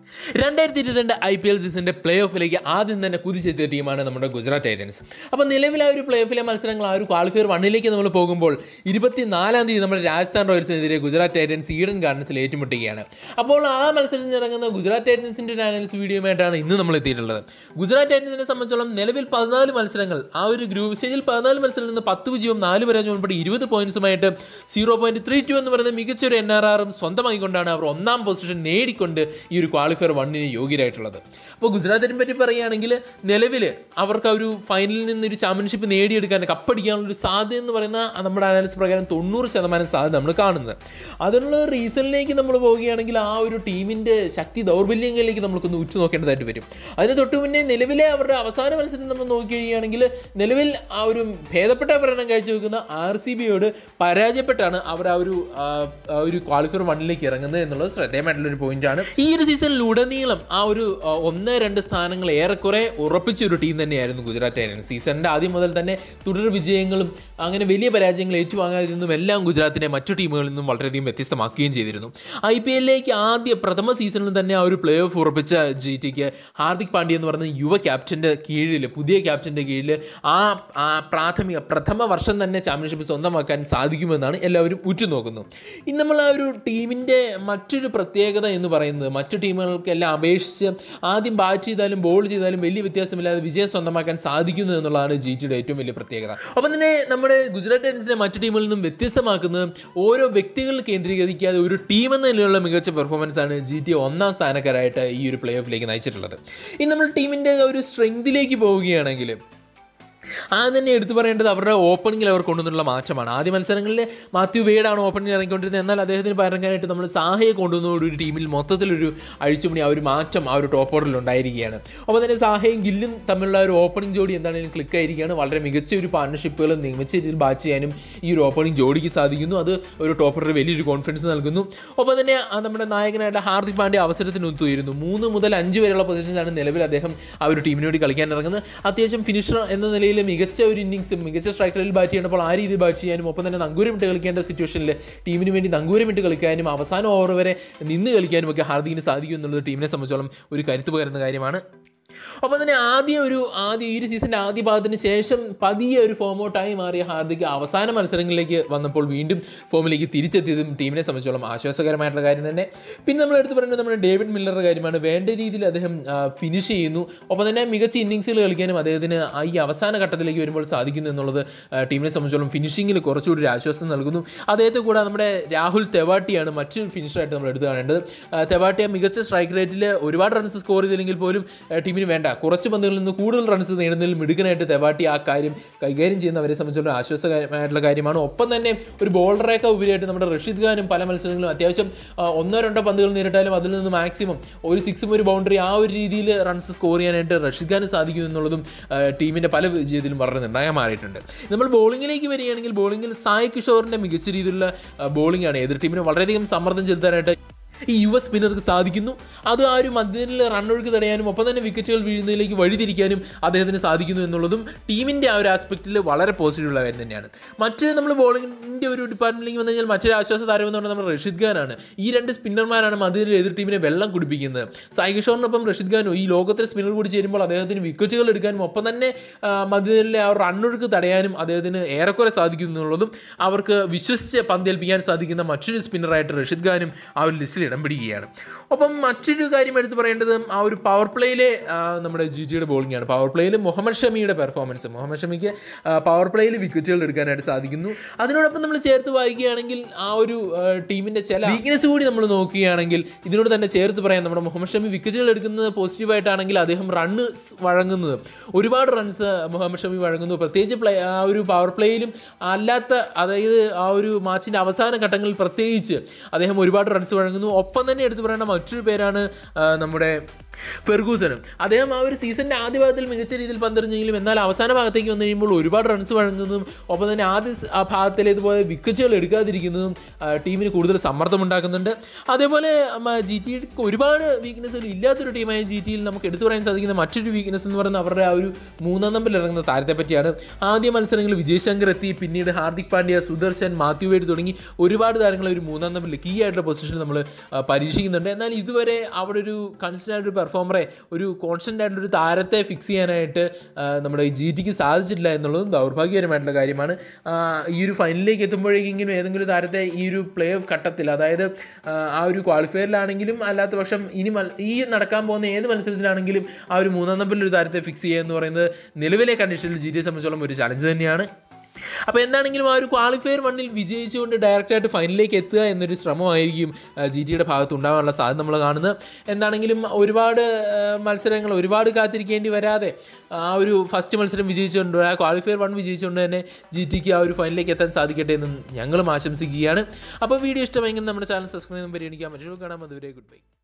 രണ്ടായിരത്തി ഇരുപത്തിരണ്ട് I P L സീസണിൻ്റെ പ്ലേ ഓഫിലേക്ക് ആദ്യം തന്നെ കുതിച്ചെത്തിയ ടീമാണ് നമ്മുടെ ഗുജറാത്ത് ടൈറ്റൻസ് അപ്പോൾ നിലവിലെ ആ ഒരു പ്ലേ ഓഫിലെ മത്സരങ്ങൾ ആ ഒരു ക്വാളിഫയർ വണ്ണിലേക്ക് നമ്മൾ പോകുമ്പോൾ ഇരുപത്തിനാലാം തീയതി നമ്മുടെ രാജസ്ഥാൻ റോയൽസിനെതിരെ ഗുജറാത്ത് ടൈറ്റൻസ് ഈഡൻ ഗാർഡൻസിൽ ഏറ്റുമുട്ടുകയാണ് അപ്പോൾ ആ മത്സരത്തിൽ ഇറങ്ങുന്ന ഗുജറാത്ത് ടൈറ്റൻസിൻ്റെ ഒരു അനാലിസിസ് വീഡിയോയുമായിട്ടാണ് ഇന്ന് നമ്മൾ എത്തിയിട്ടുള്ളത് ഗുജറാത്ത് ടൈറ്റൻസിനെ സംബന്ധിച്ചോളം നിലവിൽ പതിനാല് മത്സരങ്ങൾ ആ ഒരു ഗ്രൂപ്പ് സ്റ്റേജിൽ പതിനാല് മത്സരത്തിൽ നിന്ന് പത്ത് വിജയവും നാല് പരാജയവും ഉൾപ്പെടെ ഇരുപത് പോയിന്റ്സുമായിട്ട് സീറോ പോയിന്റ് ത്രീ ടു എന്ന് പറയുന്ന മികച്ച ഒരു എൻ ആർ ആറും സ്വന്തമാക്കിക്കൊണ്ടാണ് അവർ ഒന്നാം പൊസിഷൻ നേടിക്കൊണ്ട് ഈ ഒരു ക്വാളിഫയർ വണ്ണിന് യോഗ്യരായിട്ടുള്ളത് അപ്പോൾ ഗുജറാത്തിനെ പറ്റി പറയുകയാണെങ്കിൽ നിലവിൽ അവർക്ക് ആ ഒരു ഫൈനലിൽ നിന്ന് ഒരു ചാമ്പ്യൻഷിപ്പ് നേടിയെടുക്കാൻ കപ്പടിക്കാനുള്ള ഒരു സാധ്യത എന്ന് പറയുന്ന നമ്മുടെ അനാലിസിസ് പ്രകാരം തൊണ്ണൂറ് ശതമാനം സാധ്യത നമ്മൾ കാണുന്നത് അതിനുള്ള റീസണിലേക്ക് നമ്മൾ പോവുകയാണെങ്കിൽ ആ ഒരു ടീമിൻ്റെ ശക്തി ദൗർബല്യങ്ങളിലേക്ക് നമുക്കൊന്ന് ഉച്ചു നോക്കേണ്ടതായിട്ട് വരും അതിന് തൊട്ട് മുന്നേ നിലവിലെ അവരുടെ അവസാന മത്സരം നമ്മൾ നോക്കി കഴിയുകയാണെങ്കിൽ നിലവിൽ ആ ഒരു ഭേദപ്പെട്ട പ്രകടനം കാഴ്ചവെക്കുന്ന ആർ സി ബിയോട് പരാജയപ്പെട്ടാണ് അവർ ആ ഒരു ആ, ആ ഒരു ക്വാളിഫയർ വണ്ണിലേക്ക് ഇറങ്ങുന്നത് എന്നുള്ളത് ശ്രദ്ധേയമായിട്ടുള്ള ഒരു പോയിന്റാണ് ഈ ഒരു സീസണിലുടനീളം ആ ഒരു ആ, ഒന്ന് രണ്ട് സ്ഥാനങ്ങൾ ഏറെക്കുറെ ഉറപ്പിച്ച ഒരു ടീം തന്നെയായിരുന്നു ഗുജറാത്ത് ടൈറ്റൻസ് സീസണിൻ്റെ ആദ്യം മുതൽ തന്നെ തുടർ വിജയങ്ങളും അങ്ങനെ വലിയ പരാജയങ്ങൾ ഏറ്റുവാങ്ങാതിരുന്നും എല്ലാം ഗുജറാത്തിനെ മറ്റു ടീമുകളിൽ നിന്നും വളരെയധികം വ്യത്യസ്തമാക്കുകയും ചെയ്തിരുന്നു ഐ പി എല്ലിലേക്ക് ആദ്യ പ്രഥമ സീസണിൽ തന്നെ ആ ഒരു പ്ലേ ഓഫ് ഉറപ്പിച്ച ജി ടിക്ക് ഹാർദിക് പാണ്ഡ്യ എന്ന് പറയുന്ന യുവ ക്യാപ്റ്റൻ്റെ കീഴിൽ പുതിയ ക്യാപ്റ്റൻ്റെ കീഴിൽ ആ ആ പ്രാഥമിക പ്രഥമ വർഷം തന്നെ ചാമ്പ്യൻഷിപ്പ് സ്വന്തമാക്കാൻ സാധിക്കുമെന്നാണ് എല്ലാവരും ഉറ്റുനോക്കുന്നു ഇന്ന് നമ്മൾ ആ ഒരു ടീമിൻ്റെ മറ്റൊരു പ്രത്യേകത എന്ന് പറയുന്നത് മറ്റു ടീമുകൾക്കെല്ലാം അപേക്ഷിച്ച് ആദ്യം ബാറ്റ് ചെയ്താലും ബോൾ ചെയ്താലും വലിയ വ്യത്യാസമില്ലാതെ വിജയം സ്വന്തമാക്കാൻ സാധിക്കുന്നു എന്നുള്ളതാണ് ജി ടിയുടെ ഏറ്റവും വലിയ പ്രത്യേകത ഒപ്പം തന്നെ നമ്മുടെ ഗുജറാത്ത് ടൈറ്റൻസിനെ മറ്റു ടീമുകളിൽ നിന്നും വ്യത്യസ്തമാക്കുന്നത് ഓരോ വ്യക്തികൾ കേന്ദ്രീകരിക്കാതെ ഒരു ടീം എന്ന നിലയിലുള്ള മികച്ച പെർഫോമൻസ് ആണ് ജി ടി ഒന്നാം സ്ഥാനക്കാരായിട്ട് ഈ ഒരു പ്ലേ ഓഫിലേക്ക് നയിച്ചിട്ടുള്ളത് ഇനി നമ്മൾ ടീമിൻ്റെ ഒരു സ്ട്രെങ്തിലേക്ക് പോവുകയാണെങ്കിൽ ആദ്യം തന്നെ എടുത്തു പറയേണ്ടത് അവരുടെ ഓപ്പണിങ്ങിൽ അവർ കൊണ്ടുവന്നുള്ള മാറ്റമാണ് ആദ്യ മത്സരങ്ങളിൽ മാത്യു വേഡാണ് ഓപ്പണിംഗ് ഇറങ്ങിക്കൊണ്ടിരുന്നത് എന്നാൽ അദ്ദേഹത്തിന് പകരക്കാനായിട്ട് നമ്മൾ സാഹയെ കൊണ്ടുവന്നതോടെ ഒരു ടീമിൽ മൊത്തത്തിലൊരു അഴിച്ചുപണി ആ ഒരു മാറ്റം ആ ഒരു ടോപ്പ് ഓർഡറിൽ ഉണ്ടായിരിക്കുകയാണ് അപ്പോൾ തന്നെ സാഹയും ഗില്ലും തമ്മിലുള്ള ഒരു ഓപ്പണിംഗ് ജോഡി എന്താണെങ്കിലും ക്ലിക്ക് ആയിരിക്കുകയാണ് വളരെ മികച്ച ഒരു പാർട്ണർഷിപ്പുകൾ മികച്ച രീതിയിൽ ബാറ്റ് ചെയ്യാനും ഈ ഒരു ഓപ്പണിംഗ് ജോഡിക്ക് സാധിക്കുന്നു അത് ഒരു ടോപ്പ് ഓർഡർ വലിയൊരു കോൺഫിഡൻസ് നൽകുന്നു ഒപ്പം തന്നെ ആ നമ്മുടെ നായകനായിട്ട് ഹാർദിക് പാണ്ഡ്യ അവസരത്തിന് ഒത്തുവരുന്നു മൂന്ന് മുതൽ അഞ്ച് വരെയുള്ള പൊസിഷൻസാണ് നിലവിൽ അദ്ദേഹം ആ ഒരു ടീമിന് വേണ്ടി കളിക്കാൻ ഇറങ്ങുന്നത് അത്യാവശ്യം ഫിനിഷർ എന്ന നിലയിൽ മികച്ച ഒരു ഇന്നിങ്സ് മികച്ച സ്ട്രൈക്കറിൽ ബാറ്റ് ചെയ്യണപ്പോൾ ആ രീതിയിൽ ബാറ്റ് ചെയ്യാനും ഒപ്പം തന്നെ നങ്കൂരമിട്ട് കളിക്കേണ്ട സിറ്റുവേഷനിൽ ടീമിന് വേണ്ടി നങ്കൂരമിട്ട് കളിക്കാനും അവസാന ഓവർ വരെ നിന്ന് കളിക്കാനും ഒക്കെ ഹാർദിക്കിന് സാധിക്കും എന്നുള്ളത് ടീമിനെ സംബന്ധിച്ചോളം ഒരു കരുത്ത് പകരുന്ന കാര്യമാണ് ഒപ്പം തന്നെ ആദ്യം ഒരു ആദ്യ ഈ ഒരു സീസണിൻ്റെ ആദ്യ ഭാഗത്തിന് ശേഷം പതിയെ ഒരു ഫോം ഔട്ടായി മാറിയ ഹാർദിക് അവസാന മത്സരങ്ങളിലേക്ക് വന്നപ്പോൾ വീണ്ടും ഫോമിലേക്ക് തിരിച്ചെത്തിയതും ടീമിനെ സംബന്ധിച്ചോളം ആശ്വാസകരമായിട്ടുള്ള കാര്യം തന്നെ പിന്നെ നമ്മൾ എടുത്തു പറയുന്നത് നമ്മുടെ ഡേവിഡ് മില്ലറുടെ കാര്യമാണ് വേണ്ട രീതിയിൽ അദ്ദേഹം ഫിനിഷ് ചെയ്യുന്നു ഒപ്പം തന്നെ മികച്ച ഇന്നിങ്സുകൾ കളിക്കാനും അദ്ദേഹത്തിന് ആ ഈ അവസാന ഘട്ടത്തിലേക്ക് വരുമ്പോൾ സാധിക്കുന്നു എന്നുള്ളത് ആ, ടീമിനെ സംബന്ധിച്ചോളം ഫിനിഷിങ്ങിൽ കുറച്ചുകൂടി ഒരു ആശ്വാസം നൽകുന്നു അദ്ദേഹത്തെ കൂടാതെ നമ്മുടെ രാഹുൽ തെവാട്ടിയാണ് മറ്റൊരു ഫിനിഷറായിട്ട് നമ്മൾ എടുത്തു കാണേണ്ടത് ആ, തെവാട്ടിയ മികച്ച സ്ട്രൈക്ക് റേറ്റിൽ ഒരുപാട് റൺസ് സ്കോർ ചെയ്തില്ലെങ്കിൽ പോലും ആ, ടീമിന് വേണ്ട കുറച്ച് പന്തുകളിൽ നിന്ന് കൂടുതൽ റൺസ് നേടുന്നതിൽ മിടുക്കനായിട്ട് തെവാട്ടി ആ കാര്യം കൈകാര്യം ചെയ്യുന്നവരെ സംബന്ധിച്ചുള്ള ആശ്വാസകരമായിട്ടുള്ള കാര്യമാണ് ഒപ്പം തന്നെ ഒരു ബോളറേക്കാൾ ഉപരിയായിട്ട് നമ്മുടെ റഷീദ് ഖാനും പല മത്സരങ്ങളും അത്യാവശ്യം ആ, ഒന്നോ രണ്ടോ പന്തുകൾ നേരിട്ടാലും അതിൽ നിന്ന് മാക്സിമം ഒരു സിക്സും ഒരു ബൗണ്ടറി ആ ഒരു രീതിയിൽ റൺസ് സ്കോർ ചെയ്യാനായിട്ട് റഷീദ് ഖാന് സാധിക്കും എന്നുള്ളതും ആ, ടീമിൻ്റെ പല വിജയത്തിലും വളരെ നിർണായകം മാറിയിട്ടുണ്ട് നമ്മൾ ബോളിങ്ങിലേക്ക് വരികയാണെങ്കിൽ ബോളിങ്ങിൽ സായ് കിഷോറിൻ്റെ മികച്ച രീതിയിലുള്ള ബോളിംഗ് ആണ് എതിർ ടീമിനെ വളരെയധികം സമ്മർദ്ദം ചെലുത്താനായിട്ട് ഈ യു എസ് സ്പിന്നർക്ക് സാധിക്കുന്നു അത് ആ ഒരു മധ്യനിൽ റണ്ണൊഴുക്ക് തടയാനും ഒപ്പം തന്നെ വിക്കറ്റുകൾ വീഴുന്നതിലേക്ക് വഴിതിരിക്കാനും അദ്ദേഹത്തിന് സാധിക്കുന്നു എന്നുള്ളതും ടീമിൻ്റെ ആ ഒരു ആസ്പെക്റ്റിൽ വളരെ പോസിറ്റീവുള്ള കാര്യം തന്നെയാണ് മറ്റ് നമ്മൾ ബോളിങ്ങിൻ്റെ ഒരു ഡിപ്പാർട്ട്മെൻറ്റിലേക്ക് വന്നു കഴിഞ്ഞാൽ മറ്റൊരു ആശ്വാസ താരം എന്ന് പറഞ്ഞാൽ നമ്മുടെ റഷീദ് ഖാനാണ് ഈ രണ്ട് സ്പിന്നർമാരാണ് മധ്യനിൽ എതിർ ടീമിനെ വെള്ളം കുടിപ്പിക്കുന്നത് സായി കിഷോറിനൊപ്പം റഷീദ് ഖാനും ഈ ലോകത്തിലെ സ്പിന്നർ കൂടി ചേരുമ്പോൾ അദ്ദേഹത്തിന് വിക്കറ്റുകൾ എടുക്കാനും ഒപ്പം തന്നെ ആ, മധ്യനിലെ ആ ഒരു റണ്ണൊഴുക്ക് തടയാനും അദ്ദേഹത്തിന് ഏറെക്കുറെ സാധിക്കുന്നു എന്നുള്ളതും അവർക്ക് വിശ്വസിച്ച് പന്തേൽപ്പിക്കാൻ സാധിക്കുന്ന മറ്റൊരു സ്പിന്നറായിട്ട് റഷീദ് ഖാനും ആ ഒരു ലിസ്റ്റിൽ ഇടം പിടിക്കുകയാണ് ഒപ്പം മറ്റൊരു കാര്യം എടുത്ത് പറയേണ്ടത് ആ ഒരു പവർ പ്ലേയിലെ നമ്മുടെ ജി ജിയുടെ ബോളിംഗ് ആണ് പവർ പ്ലേയിൽ മുഹമ്മദ് ഷമിയുടെ പെർഫോമൻസ് മുഹമ്മദ് ഷമിക്ക് പവർ പ്ലേയിൽ വിക്കറ്റുകൾ എടുക്കാനായിട്ട് സാധിക്കുന്നു അതിനോടൊപ്പം നമ്മൾ ചേർത്ത് വായിക്കുകയാണെങ്കിൽ ആ ഒരു ടീമിൻ്റെ ചില വീക്ക്നെസ് കൂടി നമ്മൾ നോക്കുകയാണെങ്കിൽ ഇതിനോട് തന്നെ ചേർത്ത് പറയാം നമ്മുടെ മുഹമ്മദ് ഷമി വിക്കറ്റുകൾ എടുക്കുന്നത് പോസിറ്റീവായിട്ടാണെങ്കിൽ അദ്ദേഹം റണ്ണ് വഴങ്ങുന്നത് ഒരുപാട് റൺസ് മുഹമ്മദ് ഷമി വഴങ്ങുന്നു പ്രത്യേകിച്ച് പ്ലേ ആ ഒരു പവർ പ്ലേയിലും അല്ലാത്ത അതായത് ആ ഒരു മാച്ചിൻ്റെ അവസാന ഘട്ടങ്ങളിൽ പ്രത്യേകിച്ച് അദ്ദേഹം ഒരുപാട് റൺസ് വഴങ്ങുന്നു ഒപ്പം തന്നെ എടുത്തു പറയേണ്ട മറ്റൊരു പേരാണ് ആ, നമ്മുടെ ഫെർഗൂസനും അദ്ദേഹം ആ ഒരു സീസണിൻ്റെ ആദ്യ ഭാഗത്തിൽ മികച്ച രീതിയിൽ പന്തെറിഞ്ഞെങ്കിലും എന്നാൽ അവസാന ഭാഗത്തേക്ക് വന്നു കഴിയുമ്പോൾ ഒരുപാട് റൺസ് വഴങ്ങുന്നതും ഒപ്പം തന്നെ ആദ്യ സ് ആ ഭാഗത്തിൽ ഇതുപോലെ വിക്കറ്റുകൾ എടുക്കാതിരിക്കുന്നതും ആ, ടീമിന് കൂടുതൽ സമ്മർദ്ദം ഉണ്ടാക്കുന്നുണ്ട് അതേപോലെ ജി ടിക്ക് ഒരുപാട് വീക്ക്നെസ്സുകൾ ഇല്ലാത്തൊരു ടീമായ ജി ടിയിൽ നമുക്ക് എടുത്തു പറയാൻ സാധിക്കുന്ന മറ്റൊരു വീക്ക്നെസ് എന്ന് പറയുന്നത് അവരുടെ ആ ഒരു മൂന്നാം നമ്പറിൽ ഇറങ്ങുന്ന താരത്തെ പറ്റിയാണ് ആദ്യ മത്സരങ്ങളിൽ വിജയ് ശങ്കർ എത്തി പിന്നീട് ഹാർദിക് പാണ്ഡ്യ സുദർശൻ മാത്യു വേഡ് തുടങ്ങി ഒരുപാട് താരങ്ങൾ ഒരു മൂന്നാം നമ്പറിൽ കീ ആയിട്ടുള്ള പൊസിഷനിൽ നമ്മൾ പരീക്ഷിക്കുന്നുണ്ട് എന്നാൽ ഇതുവരെ അവിടെ ഒരു കൺസ്റ്റൻ്റ് ആയിട്ട് ഒരു പെർഫോമറെ ഒരു കോൺസ്റ്റൻ്റ് ആയിട്ടുള്ള ഒരു താരത്തെ ഫിക്സ് ചെയ്യാനായിട്ട് ആ, നമ്മുടെ ജി ടിക്ക് സാധിച്ചിട്ടില്ല എന്നുള്ളതും ദൗർഭാഗ്യകരമായിട്ടുള്ള കാര്യമാണ് ആ, ഈ ഒരു ഫൈനലിലേക്ക് എത്തുമ്പോഴേക്കെങ്കിലും ഏതെങ്കിലും ഒരു താരത്തെ ഈ ഒരു പ്ലേ ഓഫ് ഘട്ടത്തിൽ അതായത് ആ, ആ ഒരു ക്വാളിഫയറിലാണെങ്കിലും അല്ലാത്ത പക്ഷം ഇനി മൽ ഈ നടക്കാൻ പോകുന്ന ഏത് മത്സരത്തിലാണെങ്കിലും ആ ഒരു മൂന്നാം നമ്പറിൽ ഒരു താരത്തെ ഫിക്സ് ചെയ്യുക എന്ന് പറയുന്നത് നിലവിലെ കണ്ടീഷനിൽ ജി ടിയെ സംബന്ധിച്ചോളം ഒരു ചലഞ്ച് തന്നെയാണ് അപ്പോൾ എന്താണെങ്കിലും ആ ഒരു ക്വാളിഫയർ വണ്ണിൽ വിജയിച്ചുകൊണ്ട് ഡയറക്റ്റായിട്ട് ഫൈനലിലേക്ക് എത്തുക എന്നൊരു ശ്രമമായിരിക്കും ജി ടിയുടെ ഭാഗത്ത് ഉണ്ടാകാനുള്ള സാധ്യത നമ്മൾ കാണുന്നത് എന്താണെങ്കിലും ഒരുപാട് ആ, മത്സരങ്ങൾ ഒരുപാട് കാത്തിരിക്കേണ്ടി വരാതെ ആ ഒരു ഫസ്റ്റ് മത്സരം വിജയിച്ചുകൊണ്ട് ആ ക്വാളിഫയർ വൺ വിജയിച്ചുകൊണ്ട് തന്നെ ജി ടിക്ക് ആ ഒരു ഫൈനലിലേക്ക് എത്താൻ സാധിക്കട്ടെ എന്ന് ഞങ്ങളും ആശംസിക്കുകയാണ് അപ്പോൾ വീഡിയോ ഇഷ്ടമെങ്കിൽ നമ്മുടെ ചാനൽ സബ്സ്ക്രൈബ് ചെയ്യാൻ പരിഗണിക്കാം മറ്റൊരു കാണാം അതുവരെ ഗുഡ് ബൈ